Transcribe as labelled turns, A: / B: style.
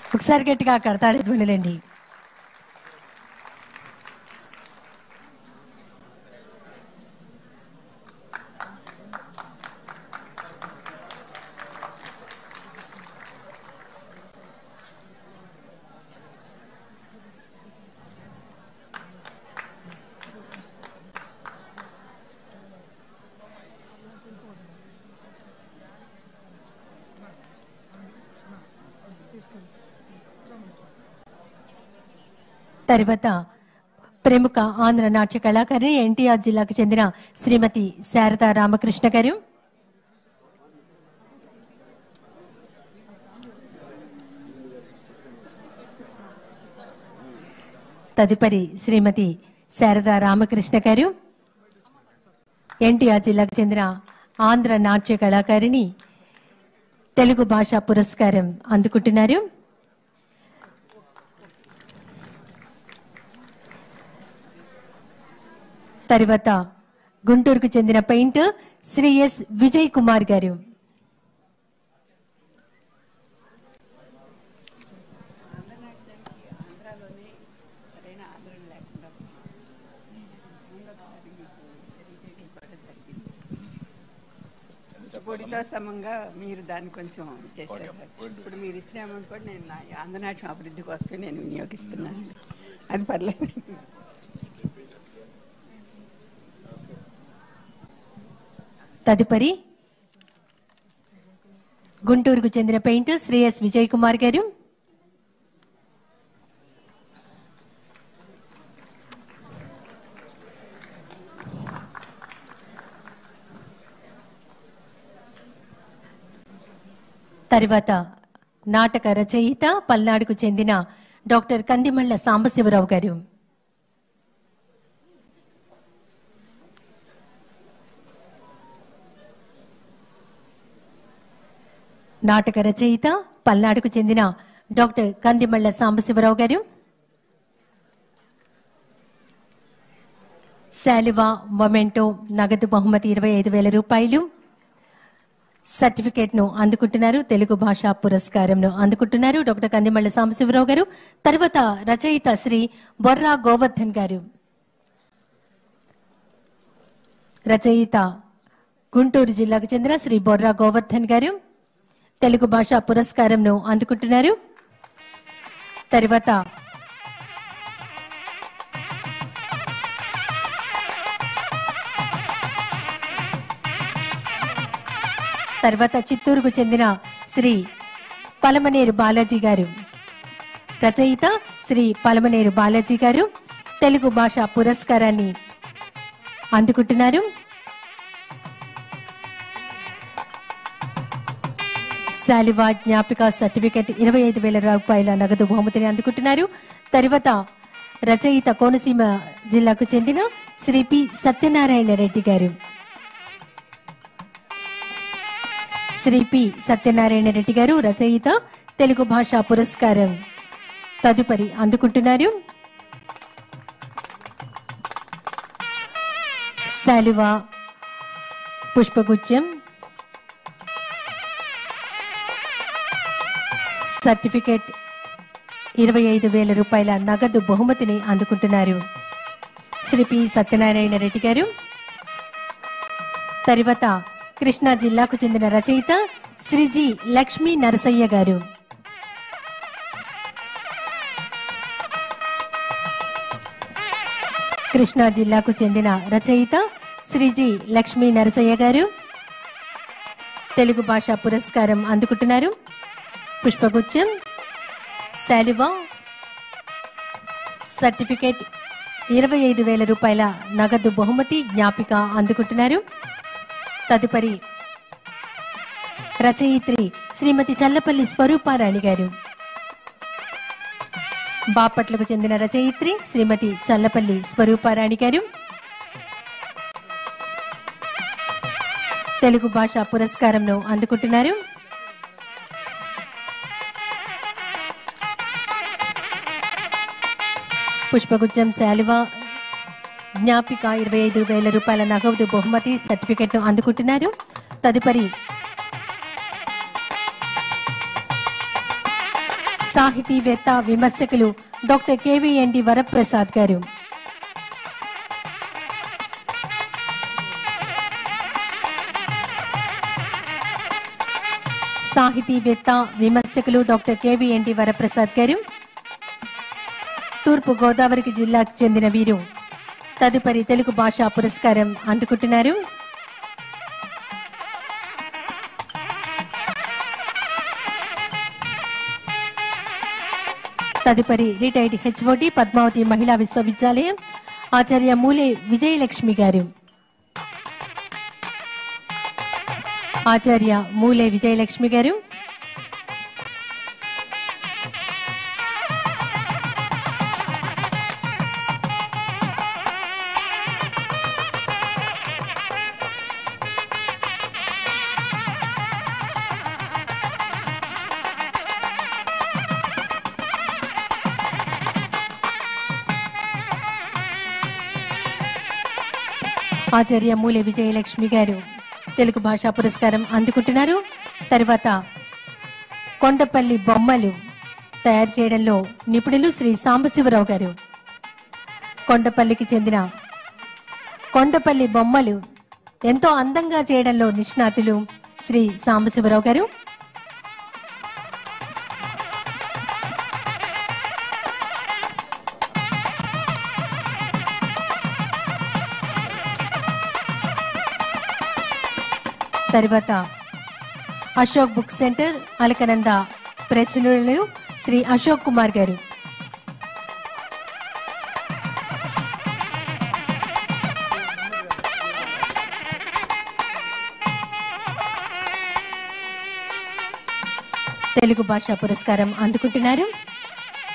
A: ఒకసారి గట్టిగా కడతాడు ధ్వనులండి తర్వాత ప్రముఖ ఆంధ్ర నాట్య కళాకారిణి ఎన్టీఆర్ జిల్లాకు చెందిన శ్రీమతి శారదా రామకృష్ణ గారు తదుపరి శ్రీమతి శారదా రామకృష్ణ గారు ఎన్టీఆర్ జిల్లాకు చెందిన ఆంధ్ర నాట్య కళాకారిణి తెలుగు భాషా పురస్కారం అందుకుంటున్నారు తర్వాత గుంటూరుకు చెందిన పెయింటర్ శ్రీ ఎస్ విజయ్ కుమార్ గారు
B: పొడితో సమంగా మీరు దాన్ని కొంచెం చేస్తారు సార్ ఇప్పుడు మీరు ఇచ్చిన అమౌంట్ కూడా నేను నా ఆంధ్రనాట్యం అభివృద్ధి కోసమే నేను వినియోగిస్తున్నాను అది పర్లేదు
A: తదుపరి గుంటూరుకు చెందిన పెయింటర్ శ్రీ ఎస్ విజయ్ కుమార్ గారు తర్వాత నాటక రచయిత పల్నాడుకు చెందిన డాక్టర్ కందిమళ్ళ సాంబశివరావు గారు నాటక రచయిత పల్నాడుకు చెందిన డాక్టర్ కందిమళ్ళ సాంబశివరావు గారు శాలివా మొమెంటో నగదు బహుమతి ఇరవై ఐదు వేల రూపాయలు సర్టిఫికేట్ ను అందుకుంటున్నారు తెలుగు భాషా పురస్కారంను అందుకుంటున్నారు డాక్టర్ కందిమళ్ళ సాంబశివరావు గారు తర్వాత రచయిత శ్రీ బొర్రా గోవర్ధన్ గారు రచయిత గుంటూరు జిల్లాకు చెందిన శ్రీ బొర్రా గోవర్ధన్ గారు తెలుగు భాషా పురస్కారంను అందుకుంటున్నారు తర్వాత తర్వాత చిత్తూరుకు చెందిన శ్రీ పలమనేరు బాలాజీ గారు రచయిత శ్రీ పలమనేరు బాలాజీ గారు తెలుగు భాష పురస్కారాన్ని అందుకుంటున్నారు శాలివా జ్ఞాపిక సర్టిఫికెట్ ఇరవై ఐదు వేల రూపాయల నగదు బహుమతిని అందుకుంటున్నారు తర్వాత రచయిత కోనసీమ జిల్లాకు చెందిన శ్రీ పి సత్యనారాయణ రెడ్డి గారు శ్రీ పి సత్యనారాయణ రెడ్డి గారు రచయిత తెలుగు భాషా పురస్కారం తదుపరి అందుకుంటున్నారు శాలివా పుష్పగుచ్చం సర్టిఫికేట్ ఇరవై ఐదు వేల రూపాయల నగదు బహుమతిని అందుకుంటున్నారు శ్రీ పి సత్యనారాయణ రెడ్డి గారు తర్వాత కృష్ణా జిల్లాకు చెందిన రచయిత శ్రీజీ లక్ష్మీ నరసయ్య గారు కృష్ణా జిల్లాకు చెందిన రచయిత శ్రీజీ లక్ష్మీ నరసయ్య గారు తెలుగు భాష పురస్కారం అందుకుంటున్నారు పుష్పగుచ్చం శాలివా సర్టిఫికేట్ ఇరవై ఐదు వేల రూపాయల నగదు బహుమతి జ్ఞాపిక అందుకుంటున్నారు తదుపరి రచయిత్రి శ్రీమతి చల్లపల్లి స్వరూపారాణి గారు బాపట్లకు చెందిన రచయిత్రి శ్రీమతి చల్లపల్లి స్వరూపారాణి గారు తెలుగు భాష పురస్కారంను అందుకుంటున్నారు పుష్పగుచ్చం శాలివా జ్ఞాపిక ఇరవై ఐదు వేల రూపాయల నగదు బహుమతి సర్టిఫికెట్ ను అందుకుంటున్నారు తదుపరి సాహితీవేత్త విమర్శకులు డాక్టర్ కేవీఎన్డి వరప్రసాద్ గారు సాహితీవేత్త విమర్శకులు డాక్టర్ కేవీఎన్డి వరప్రసాద్ గారు తూర్పు గోదావరికి జిల్లాకు చెందిన వీరు తదుపరి తెలుగు భాషా పురస్కారం అందుకుంటున్నారు తదుపరి రిటైర్డ్ హెచ్ఓడి పద్మావతి మహిళా విశ్వవిద్యాలయం ఆచార్య మూలే విజయలక్ష్మి గారు ఆచార్య మూలే విజయలక్ష్మి గారు ఆచార్య మూలే విజయలక్ష్మి గారు తెలుగు భాషా పురస్కారం అందుకుంటున్నారు తర్వాత కొండపల్లి బొమ్మలు తయారు చేయడంలో నిపుణులు శ్రీ సాంబశివరావు గారు కొండపల్లికి చెందిన కొండపల్లి బొమ్మలు ఎంతో అందంగా చేయడంలో నిష్ణాతులు శ్రీ సాంబశివరావు గారు తర్వాత Ashok book centre Alakananda president Shri Ashok Kumar గారు తెలుగు భాషా పురస్కారం అందుకుంటున్నారు